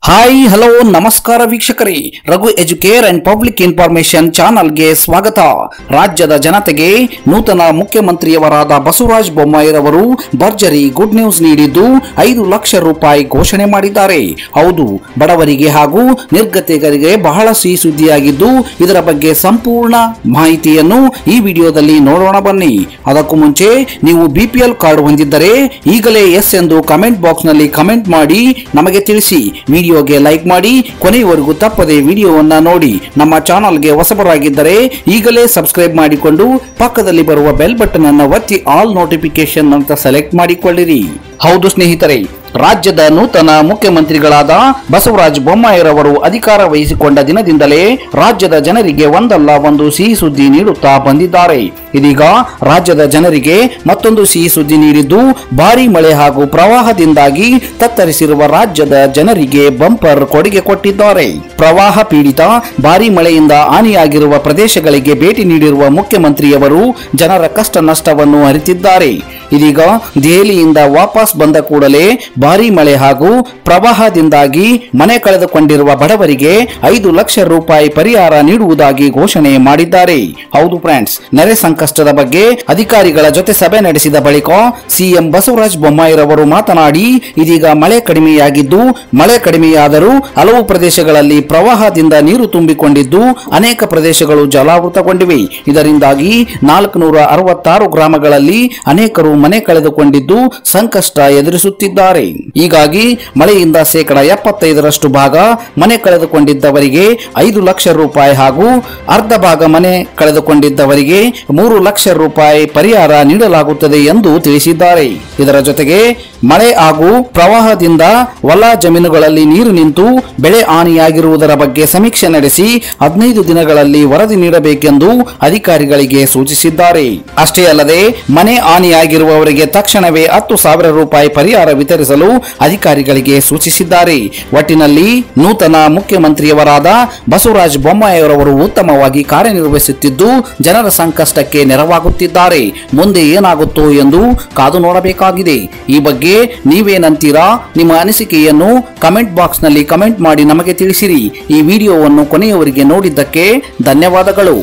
Hi hello ನಮಸ್ಕಾರ ವೀಕ್ಷಕರೇ Raghu educare and public information ಚಾನಲ್ಗೆ ಸ್ವಾಗತ ರಾಜ್ಯದ ಜನತೆಗೆ ನೂತನ ಮುಖ್ಯಮಂತ್ರಿಯವರಾದ ಬಸವರಾಜ ಬೊಮ್ಮಾಯಿರವರು ಭರ್ಜರಿ ಗುಡ್ ನ್ಯೂಸ್ ನೀಡಿದ್ದು ಐದು ಲಕ್ಷ ರೂಪಾಯಿ ಘೋಷಣೆ ಮಾಡಿದ್ದಾರೆ ಹೌದು ಬಡವರಿಗೆ ಹಾಗೂ ನಿರ್ಗತಿಕರಿಗೆ ಬಹಳ ಸಿಹಿ ಸುದ್ದಿಯಾಗಿದ್ದು ಇದರ ಬಗ್ಗೆ ಸಂಪೂರ್ಣ ಮಾಹಿತಿಯನ್ನು ಈ ವಿಡಿಯೋದಲ್ಲಿ ನೋಡೋಣ ಬನ್ನಿ ಅದಕ್ಕೂ ಮುಂಚೆ ನೀವು ಬಿಪಿಎಲ್ ಕಾರ್ಡ್ ಹೊಂದಿದ್ದರೆ ಈಗಲೇ ಎಸ್ ಎಂದು ಕಮೆಂಟ್ ಬಾಕ್ಸ್ ನಲ್ಲಿ ಕಮೆಂಟ್ ಮಾಡಿ ನಮಗೆ ತಿಳಿಸಿ ವಿಡಿಯೋಗೆ ಲೈಕ್ ಮಾಡಿ ಕೊನೆಯವರೆಗೂ ತಪ್ಪದೆ ವಿಡಿಯೋವನ್ನ ನೋಡಿ ನಮ್ಮ ಚಾನಲ್ಗೆ ಹೊಸಬರಾಗಿದ್ದರೆ ಈಗಲೇ ಸಬ್ಸ್ಕ್ರೈಬ್ ಮಾಡಿಕೊಂಡು ಪಕ್ಕದಲ್ಲಿ ಬರುವ ಬೆಲ್ ಬಟನ್ ಅನ್ನು ಒತ್ತಿ ಆಲ್ ನೋಟಿಫಿಕೇಶನ್ ಅಂತ ಸೆಲೆಕ್ಟ್ ಮಾಡಿಕೊಳ್ಳಿರಿ ಹೌದು ಸ್ನೇಹಿತರೆ ರಾಜ್ಯದ ನೂತನ ಮುಖ್ಯಮಂತ್ರಿಗಳಾದ ಬಸವರಾಜ ಬೊಮ್ಮಾಯಿರವರು ಅಧಿಕಾರ ವಹಿಸಿಕೊಂಡ ದಿನದಿಂದಲೇ ರಾಜ್ಯದ ಜನರಿಗೆ ಒಂದಲ್ಲ ಒಂದು ಸಿಹಿ ಸುದ್ದಿ ನೀಡುತ್ತಾ ಬಂದಿದ್ದಾರೆ ಇದೀಗ ರಾಜ್ಯದ ಜನರಿಗೆ ಮತ್ತೊಂದು ಸಿಹಿ ಸುದ್ದಿ ನೀಡಿದ್ದು ಭಾರಿ ಮಳೆ ಹಾಗೂ ಪ್ರವಾಹದಿಂದಾಗಿ ತತ್ತರಿಸಿರುವ ರಾಜ್ಯದ ಜನರಿಗೆ ಬಂಪರ್ ಕೊಡುಗೆ ಕೊಟ್ಟಿದ್ದಾರೆ ಪ್ರವಾಹ ಪೀಡಿತ ಭಾರಿ ಮಳೆಯಿಂದ ಹಾನಿಯಾಗಿರುವ ಪ್ರದೇಶಗಳಿಗೆ ಭೇಟಿ ನೀಡಿರುವ ಮುಖ್ಯಮಂತ್ರಿಯವರು ಜನರ ಕಷ್ಟ ನಷ್ಟವನ್ನು ಅರಿತಿದ್ದಾರೆ ಇದೀಗ ದೆಹಲಿಯಿಂದ ವಾಪಸ್ ಬಂದ ಕೂಡಲೇ ಭಾರಿ ಮಳೆ ಹಾಗೂ ಪ್ರವಾಹದಿಂದಾಗಿ ಮನೆ ಕಳೆದುಕೊಂಡಿರುವ ಬಡವರಿಗೆ ಐದು ಲಕ್ಷ ರೂಪಾಯಿ ಪರಿಹಾರ ನೀಡುವುದಾಗಿ ಘೋಷಣೆ ಮಾಡಿದ್ದಾರೆ ಹೌದು ಫ್ರೆಂಡ್ಸ್ ನೆರೆ ಸಂಕಷ್ಟದ ಬಗ್ಗೆ ಅಧಿಕಾರಿಗಳ ಜೊತೆ ಸಭೆ ನಡೆಸಿದ ಬಳಿಕ ಸಿಎಂ ಬಸವರಾಜ ಬೊಮ್ಮಾಯಿರವರು ಮಾತನಾಡಿ ಇದೀಗ ಮಳೆ ಕಡಿಮೆಯಾಗಿದ್ದು ಮಳೆ ಕಡಿಮೆಯಾದರೂ ಹಲವು ಪ್ರದೇಶಗಳಲ್ಲಿ ಪ್ರವಾಹದಿಂದ ನೀರು ತುಂಬಿಕೊಂಡಿದ್ದು ಅನೇಕ ಪ್ರದೇಶಗಳು ಜಲಾವೃತಗೊಂಡಿವೆ ಇದರಿಂದಾಗಿ ನಾಲ್ಕುನೂರ ಅರವತ್ತಾರು ಗ್ರಾಮಗಳಲ್ಲಿ ಅನೇಕರು ಮನೆ ಕಳೆದುಕೊಂಡಿದ್ದು ಸಂಕಷ್ಟ ಎದುರಿಸುತ್ತಿದ್ದಾರೆ ಹೀಗಾಗಿ ಮಳೆಯಿಂದ ಶೇಕಡ ಎಪ್ಪತ್ತೈದರಷ್ಟು ಭಾಗ ಮನೆ ಕಳೆದುಕೊಂಡಿದ್ದವರಿಗೆ ಐದು ಲಕ್ಷ ರೂಪಾಯಿ ಹಾಗೂ ಅರ್ಧ ಭಾಗ ಮನೆ ಕಳೆದುಕೊಂಡಿದ್ದವರಿಗೆ ಮೂರು ಲಕ್ಷ ರೂಪಾಯಿ ಪರಿಹಾರ ನೀಡಲಾಗುತ್ತದೆ ಎಂದು ತಿಳಿಸಿದ್ದಾರೆ ಇದರ ಜೊತೆಗೆ ಮಳೆ ಹಾಗೂ ಪ್ರವಾಹದಿಂದ ಹೊಲ ಜಮೀನುಗಳಲ್ಲಿ ನೀರು ನಿಂತು ಬೆಳೆ ಹಾನಿಯಾಗಿರುವುದರ ಬಗ್ಗೆ ಸಮೀಕ್ಷೆ ನಡೆಸಿ ಹದಿನೈದು ದಿನಗಳಲ್ಲಿ ವರದಿ ನೀಡಬೇಕೆಂದು ಅಧಿಕಾರಿಗಳಿಗೆ ಸೂಚಿಸಿದ್ದಾರೆ ಅಷ್ಟೇ ಅಲ್ಲದೆ ಮನೆ ಹಾನಿಯಾಗಿರುವವರಿಗೆ ತಕ್ಷಣವೇ ಹತ್ತು ಸಾವಿರ ರೂಪಾಯಿ ಪರಿಹಾರ ವಿತರಿಸಲು ಅಧಿಕಾರಿಗಳಿಗೆ ಸೂಚಿಸಿದ್ದಾರೆ ಒಟ್ಟಿನಲ್ಲಿ ನೂತನ ಮುಖ್ಯಮಂತ್ರಿಯವರಾದ ಬಸವರಾಜ ಬೊಮ್ಮಾಯಿರವರು ಉತ್ತಮವಾಗಿ ಕಾರ್ಯನಿರ್ವಹಿಸುತ್ತಿದ್ದು ಜನರ ಸಂಕಷ್ಟಕ್ಕೆ ನೆರವಾಗುತ್ತಿದ್ದಾರೆ ಮುಂದೆ ಏನಾಗುತ್ತೋ ಎಂದು ಕಾದು ನೋಡಬೇಕಾಗಿದೆ ಈ ಬಗ್ಗೆ ನೀವೇನಂತೀರಾ ನಿಮ್ಮ ಅನಿಸಿಕೆಯನ್ನು ಕಮೆಂಟ್ ಬಾಕ್ಸ್ ನಲ್ಲಿ ಕಮೆಂಟ್ ಮಾಡಿ ನಮಗೆ ತಿಳಿಸಿರಿ ಈ ವಿಡಿಯೋವನ್ನು ಕೊನೆಯವರೆಗೆ ನೋಡಿದ್ದಕ್ಕೆ ಧನ್ಯವಾದಗಳು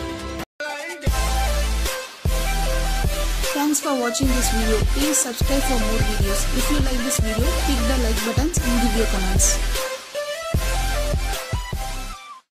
Thanks for watching this video. Please subscribe for more videos. If you like this video, click the like buttons and give your comments.